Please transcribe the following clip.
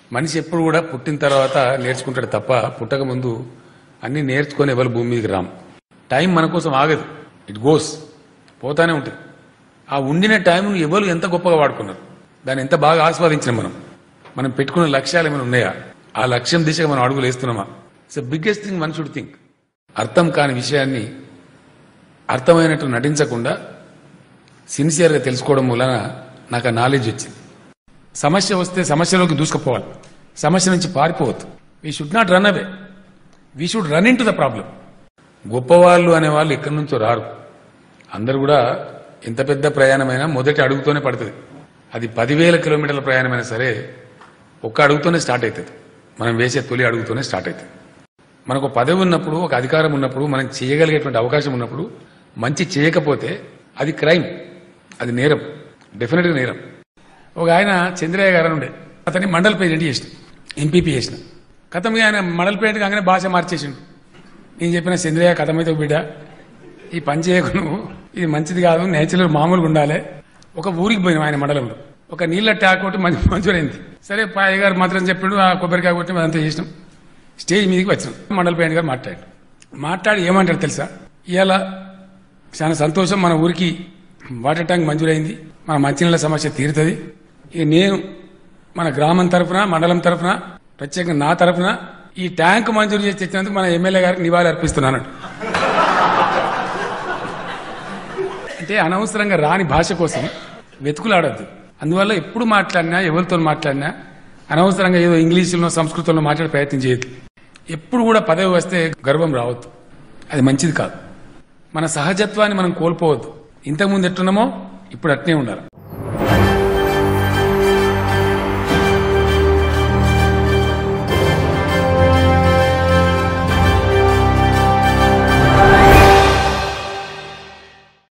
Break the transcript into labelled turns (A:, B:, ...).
A: మనిషి ఎప్పుడు కూడా పుట్టిన తర్వాత నేర్చుకుంటాడు తప్ప పుట్టక ముందు అన్ని నేర్చుకొని ఎవరు భూమి మీదకి రాం టైం మన కోసం ఆగదు ఇట్ గోస్ పోతానే ఉంటుంది ఆ ఉండిన టైంను ఎవరు ఎంత గొప్పగా వాడుకున్నారు దాన్ని ఎంత బాగా ఆస్వాదించిన మనం మనం పెట్టుకున్న లక్ష్యాలు ఏమైనా ఉన్నాయా ఆ లక్ష్యం దిశగా మనం అడుగులు వేస్తున్నామా it's biggest thing one should think అర్థం కాని విషయాన్ని అర్థమైనట్టు నటించకుండా సిన్సియర్గా తెలుసుకోవడం వలన నాకు ఆ నాలెడ్జ్ వచ్చింది సమస్య వస్తే సమస్యలోకి దూసుకుపోవాలి సమస్య నుంచి పారిపోవద్దు we should not run away we should run into the problem గొప్పవాళ్ళు అనే వాళ్ళు ఎక్కడి నుంచో రారు అందరు కూడా ఎంత పెద్ద ప్రయాణమైనా మొదటి అడుగుతోనే పడుతుంది అది పదివేల కిలోమీటర్ల ప్రయాణమైనా సరే ఒక్క అడుగుతోనే స్టార్ట్ అవుతుంది మనం వేసే తొలి అడుగుతోనే స్టార్ట్ అవుతుంది మనకు ఒక పదవి ఉన్నప్పుడు ఒక అధికారం ఉన్నప్పుడు మనం చేయగలిగేటువంటి అవకాశం ఉన్నప్పుడు మంచి చేయకపోతే అది క్రైమ్ అది నేరం డెఫినెట్గా నేరం ఒక ఆయన చంద్రయ్య గారు అని ఉండే అతన్ని మండల్ ప్రెసిడెంట్ చేసిన ఎంపీపీ చేసిన కథం ఆయన మండల్ ప్రెసిడెంట్ కాగానే భాష మార్చేసిండు నేను చెప్పిన చంద్రయ్య కథమైతే బిడ్డ ఈ పని చేయకు నువ్వు ఇది మంచిది కాదు నేచురల్ మామూలుగా ఉండాలి ఒక ఊరికి పోయినాం ఆయన మండలంలో ఒక నీళ్ళ ట్యాక్ ఒకటి మంచి మంచిరైంది సరే పాయ గారు మాత్రం చెప్పిండు ఆ కొబ్బరికాయ కొట్టి అదంతా చేసినాం స్టేజ్ మీదకి వచ్చినాం మండల ప్రెసిడెంట్ గారు మాట్లాడాడు మాట్లాడి ఏమంటారు తెలుసా ఇవాళ చాలా సంతోషం మన ఊరికి వాటర్ ట్యాంక్ మంజూరైంది మన మంచినీళ్ళ సమస్య తీరుతుంది ఇక నేను మన గ్రామం తరఫున మండలం తరఫున ప్రత్యేకంగా నా తరఫున ఈ ట్యాంక్ మంజూరు చేసి తెచ్చినందుకు మన ఎమ్మెల్యే గారికి నివాళి అర్పిస్తున్నాను అంటే అనవసరంగా రాని భాష కోసం వెతుకులాడద్దు అందువల్ల ఎప్పుడు మాట్లాడినా ఎవరితో మాట్లాడినా అనవసరంగా ఏదో ఇంగ్లీషులో సంస్కృతంలో మాట్లాడే ప్రయత్నం చేయొద్దు ఎప్పుడు కూడా పదవి వస్తే గర్వం రావద్దు అది మంచిది కాదు మన సహజత్వాన్ని మనం కోల్పోవద్దు ఇంతకుముందు ఎట్టున్నామో ఇప్పుడు అట్నే ఉండాలి